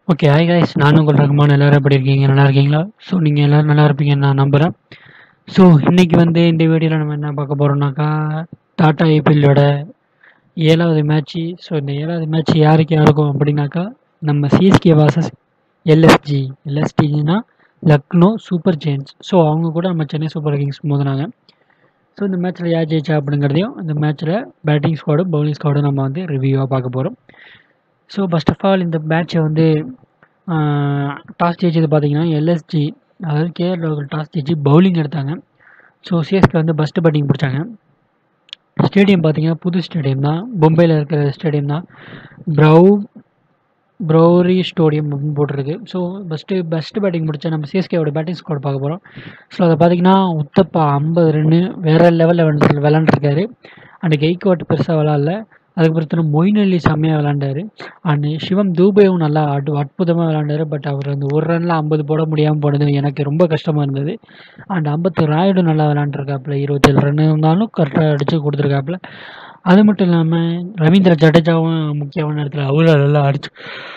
okay hi guys நானும் உங்கள் ரகுமான் எல்லோரும் எப்படி இருக்கீங்க நல்லா இருக்கீங்களா ஸோ நீங்கள் எல்லோரும் நல்லா இருப்பீங்கன்னு நான் நம்புகிறேன் ஸோ இன்றைக்கி வந்து இந்த வீடியோவில் நம்ம என்ன பார்க்க போகிறோம்னாக்கா டாடா ஐபிஎல்லோட ஏழாவது மேட்ச்சு ஸோ இந்த ஏழாவது மேட்ச் யாருக்கு யாருக்கும் அப்படின்னாக்கா நம்ம சிஎஸ்கே வாசஸ் எல்எஸ்ஜி எல்எஸ்டினா லக்னோ சூப்பர் ஜெயின்ஸ் ஸோ அவங்க கூட நம்ம சென்னை சூப்பர் கிங்ஸ் மோதினாங்க ஸோ இந்த மேட்ச்சில் யார் ஜெயிச்சா அப்படிங்கிறதையும் இந்த மேட்ச்சில் பேட்டிங் ஸ்குவாடும் பவுலிங் ஸ்குவாடும் நம்ம வந்து ரிவ்யூவாக பார்க்க போகிறோம் ஸோ ஃபஸ்ட் ஆஃப் ஆல் இந்த மேட்ச்சை வந்து டாஸ் ஜெயிச்சது பார்த்தீங்கன்னா எல்எஸ்ஜி அதாவது கேஆர் ராகுல் டாஸ் ஜெயிச்சு பவுலிங் எடுத்தாங்க ஸோ சிஎஸ்கே வந்து ஃபஸ்ட்டு பேட்டிங் பிடிச்சாங்க ஸ்டேடியம் பார்த்தீங்கன்னா புது ஸ்டேடியம் தான் மும்பையில் இருக்கிற ஸ்டேடியம் தான் ப்ரௌ ப்ரௌரி ஸ்டேடியம் அப்படின்னு போட்டிருக்கு ஸோ ஃபஸ்ட்டு பெஸ்ட்டு பேட்டிங் முடிச்சா நம்ம சிஎஸ்கேவோட பேட்டிங் ஸ்குவாட் பார்க்க போகிறோம் ஸோ அதை பார்த்தீங்கன்னா உத்தப்பா ஐம்பது ரன்னு வேறு லெவலில் வந்து விளாண்டுருக்காரு அண்ட் கெய்க்வாட் பெருசாக விளாட்ல அதுக்கப்புறம் மொயின் அலி செம்மையாக விளாண்டாரு அண்ட் சிவம் தூபேவும் நல்லா அடு அற்புதமாக விளாண்டாரு பட் அவர் அந்த ஒரு ரனில் ஐம்பது போட முடியாமல் போனது எனக்கு ரொம்ப கஷ்டமாக இருந்தது அண்ட் ஐம்பத்து ராயுடு நல்லா விளாண்டுருக்காப்புல இருபத்தேழு ரன் இருந்தாலும் கரெக்டாக அடித்து கொடுத்துருக்காப்புல அது மட்டும் இல்லாமல் ரவீந்திர ஜடேஜாவும் முக்கியமான இடத்துல அவரும் நல்லா அடிச்சு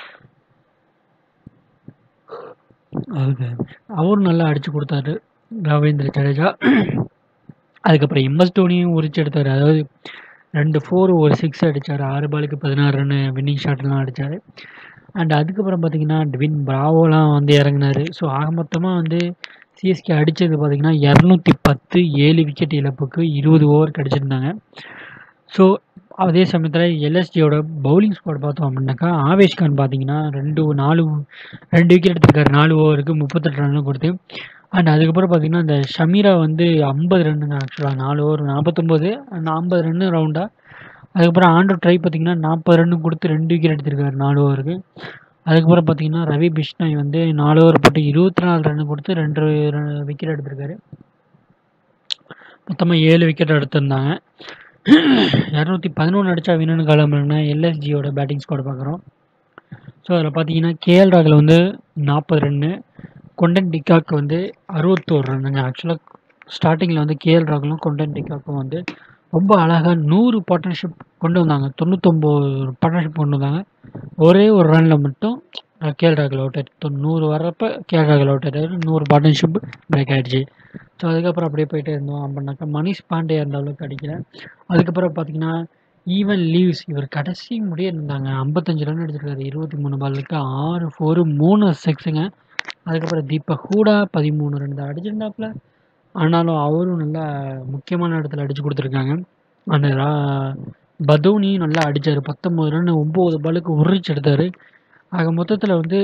அவரும் நல்லா அடித்து கொடுத்தாரு ரவீந்திர ஜடேஜா அதுக்கப்புறம் எம்எஸ் தோனியும் உரிச்சு எடுத்தார் அதாவது ரெண்டு ஃபோர் ஒரு சிக்ஸ் அடித்தார் ஆறு பாலுக்கு பதினாறு ரன்னு வின்னிங் ஷாட்லாம் அடித்தார் அண்ட் அதுக்கப்புறம் பார்த்தீங்கன்னா ட்வின் பிராவோலாம் வந்து இறங்கினார் ஸோ ஆக மொத்தமாக வந்து சிஎஸ்கே அடித்தது பார்த்திங்கன்னா இரநூத்தி பத்து ஏழு விக்கெட் இழப்புக்கு இருபது ஓவர் கிடச்சிருந்தாங்க ஸோ அதே சமயத்தில் எல்எஸ்டியோட பவுலிங் ஸ்குவாட் பார்த்தோம் அப்படின்னாக்கா ஆவேஷ் கான் பார்த்தீங்கன்னா ரெண்டு நாலு ரெண்டு விக்கெட் எடுத்திருக்காரு நாலு ஓவருக்கு முப்பத்தெட்டு ரன்னு கொடுத்து அண்ட் அதுக்கப்புறம் பார்த்தீங்கன்னா இந்த ஷமீரா வந்து ஐம்பது ரன்னு ஆக்சுவலாக நாலு ஓவர் நாற்பத்தொம்போது அந்த ஐம்பது ரன்னு ரவுண்டாக அதுக்கப்புறம் ஆண்ட்ரூ ட்ரை பார்த்தீங்கன்னா நாற்பது ரன்னு கொடுத்து ரெண்டு விக்கெட் எடுத்திருக்காரு நாலு ஓவருக்கு அதுக்கப்புறம் பார்த்தீங்கன்னா ரவி பிஷ்னாய் வந்து நாலு ஓவர் போட்டு இருபத்தி நாலு ரன்னு கொடுத்து ரெண்டு விக்கெட் எடுத்திருக்காரு மொத்தமாக ஏழு விக்கெட் எடுத்திருந்தாங்க இரநூத்தி பதினொன்று அடித்தா வின்னு கிளம்புனா எல்எஸ்ஜியோட பேட்டிங் ஸ்குவாட் பார்க்குறோம் ஸோ அதில் பார்த்தீங்கன்னா கேஎல் ராகுல் வந்து நாற்பது ரன்னு கொண்டன் டிகாக் வந்து அறுபத்தோரு ரன்னுங்க ஆக்சுவலாக ஸ்டார்டிங்கில் வந்து கேஎல் ராகுலும் கொண்டன் டிகாக்கும் வந்து ரொம்ப அழகாக நூறு பார்ட்னர்ஷிப் கொண்டு வந்தாங்க தொண்ணூத்தொம்பது பார்ட்னர்ஷிப் கொண்டு வந்தாங்க ஒரே ஒரு ரனில் மட்டும் கேஎல் ராகுல் அவுட் ஆயிடுச்சு நூறு வர்றப்ப கேஎல் ராகுல் அவுட் ஆயிட்டாரு நூறு பார்ட்னர்ஷிப் பிரேக் ஆகிடுச்சு ஸோ அதுக்கப்புறம் அப்படியே போயிட்டே இருந்தோம் அப்படின்னாக்கா மணிஷ் பாண்டே அந்த அளவுக்கு அடிக்கல அதுக்கப்புறம் பார்த்தீங்கன்னா ஈவன் லீவ்ஸ் இவர் கடைசி முடிய இருந்தாங்க ஐம்பத்தஞ்சு ரன் எடுத்திருக்காரு இருபத்தி மூணு பாலுக்கு ஆறு ஃபோரு மூணு சிக்ஸுங்க அதுக்கப்புறம் தீபக் ஹூடா பதிமூணு ரன் தான் அடிச்சிருந்தாப்புல ஆனாலும் அவரும் நல்லா முக்கியமான இடத்துல அடித்து கொடுத்துருக்காங்க அந்த ரா பதோனியும் நல்லா அடித்தார் பத்தொம்பது ரன் ஒம்பது பாலுக்கு உரிச்சு எடுத்தார் ஆக மொத்தத்தில் வந்து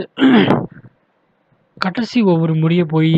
கடைசி ஒவ்வொரு முடிய போய்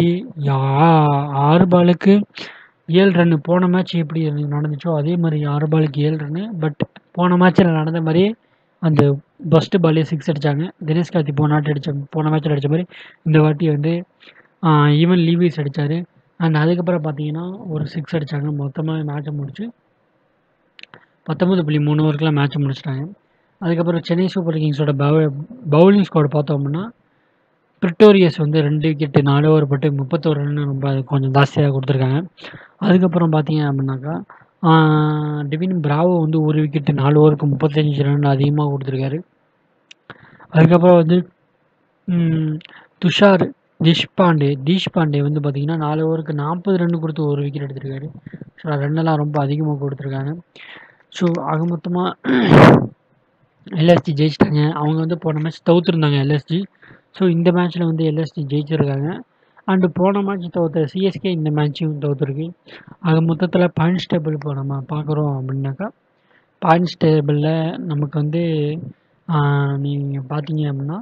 ஆறு பாலுக்கு ஏழு ரன்னு போன மேட்ச் எப்படி நடந்துச்சோ அதே மாதிரி ஆறு பாலுக்கு ஏழு ரன்னு பட் போன மேட்ச்சில் நடந்த மாதிரியே அந்த ஃபஸ்ட்டு பாலே சிக்ஸ் அடித்தாங்க தினேஷ் கார்த்தி போன நாட்டு அடித்த போன மேட்ச்சில் அடித்த மாதிரி இந்த வாட்டி வந்து ஈவன் லீவிஸ் அடித்தார் அண்ட் அதுக்கப்புறம் பார்த்தீங்கன்னா ஒரு சிக்ஸ் அடித்தாங்க மொத்தமாக மேட்சை முடிச்சு பத்தொம்பது புள்ளி மூணு ஓவருக்குலாம் மேட்ச்சை முடிச்சிட்டாங்க அதுக்கப்புறம் சென்னை சூப்பர் கிங்ஸோட பவு பவுலிங் ஸ்குவாட் பார்த்தோம் அப்படின்னா பிரிட்டோரியஸ் வந்து ரெண்டு விக்கெட்டு நாலு ஓவர் பட்டு முப்பத்தோரு ரன் ரொம்ப கொஞ்சம் ஜாஸ்தியாக கொடுத்துருக்காங்க அதுக்கப்புறம் பார்த்தீங்க அப்படின்னாக்கா டிவின் பிராவோ வந்து ஒரு விக்கெட்டு நாலு ஓவருக்கு முப்பத்தஞ்சு ரன் அதிகமாக கொடுத்துருக்காரு அதுக்கப்புறம் வந்து துஷார் தேஷ்பாண்டே தேஷ்பாண்டே வந்து பார்த்தீங்கன்னா நாலு ஓவருக்கு நாற்பது ரன் கொடுத்து ஒரு விக்கெட் எடுத்திருக்காரு ஸோ ரன்னெல்லாம் ரொம்ப அதிகமாக கொடுத்துருக்காங்க ஸோ ஆக மொத்தமாக எல்எஸ்ஜி ஜெயிச்சிட்டாங்க அவங்க வந்து போன மேட்ச் தவிர்த்துருந்தாங்க எல்எஸ்ஜி ஸோ இந்த மேட்ச்சில் வந்து எல்எஸ்டி ஜெயிச்சிருக்காங்க அண்டு போன மேட்ச் தோற்ற சிஎஸ்கே இந்த மேட்சையும் தோற்றுருக்கு ஆக மொத்தத்தில் பாயிண்ட்ஸ் டேபிள் இப்போ நம்ம பார்க்குறோம் அப்படின்னாக்கா பாயிண்ட்ஸ் டேபிளில் நமக்கு வந்து நீங்கள் பார்த்தீங்க அப்படின்னா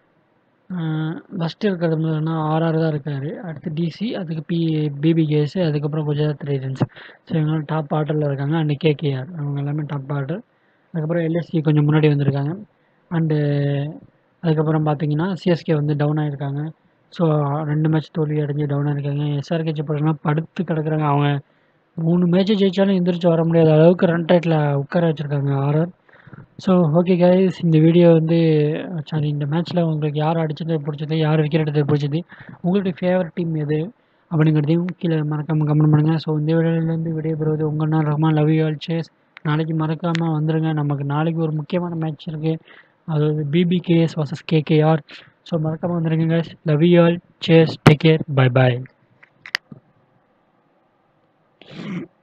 ஃபஸ்ட்டு இருக்கிறது முதல்னா ஆர்ஆர் தான் இருக்கார் அடுத்து டிசி அதுக்கு பி பிபிகேஎஸ் அதுக்கப்புறம் குஜராத் ரைடன்ஸ் ஸோ இவங்க டாப் ஆர்டரில் இருக்காங்க அண்டு கேகேஆர் அவங்க எல்லாமே டாப் ஆர்டர் அதுக்கப்புறம் எல்எஸ்சி கொஞ்சம் முன்னாடி வந்திருக்காங்க அண்டு அதுக்கப்புறம் பார்த்தீங்கன்னா சிஎஸ்கே வந்து டவுன் ஆகிருக்காங்க ஸோ ரெண்டு மேட்ச் தோல்வி அடைஞ்சு டவுன் ஆகிருக்காங்க எஸ்ஆர்கே பார்த்தீங்கன்னா படுத்து கிடக்குறாங்க அவங்க மூணு மேட்ச்சு ஜெயித்தாலும் எந்திரிச்சு வர முடியாத அளவுக்கு ரன் ரேட்டில் உட்கார வச்சுருக்காங்க ஆர்ஆர் ஸோ ஓகே கைஸ் இந்த வீடியோ வந்து சாரி இந்த மேட்ச்சில் உங்களுக்கு யார் அடித்தது பிடிச்சது யார் விக்கெட் எடுத்தது பிடிச்சது உங்களுடைய ஃபேவரட் டீம் எது அப்படிங்கிறதையும் கீழே மறக்காமல் கமெண்ட் பண்ணுங்கள் ஸோ இந்த வீடியோலேருந்து விடைய பெறுவது உங்கள் நான் ரஹ்மான் லவ் யூ ஆல் சேஸ் நாளைக்கு மறக்காமல் வந்துடுங்க நமக்கு நாளைக்கு ஒரு முக்கியமான மேட்ச் இருக்குது அதாவது பிபிகேஎஸ் வர்சஸ் கேகேஆர் ஸோ மறக்காமல் வந்துடுங்க guys லவ் யூ ஆல் சேஸ் டேக் கேர் பை பாய்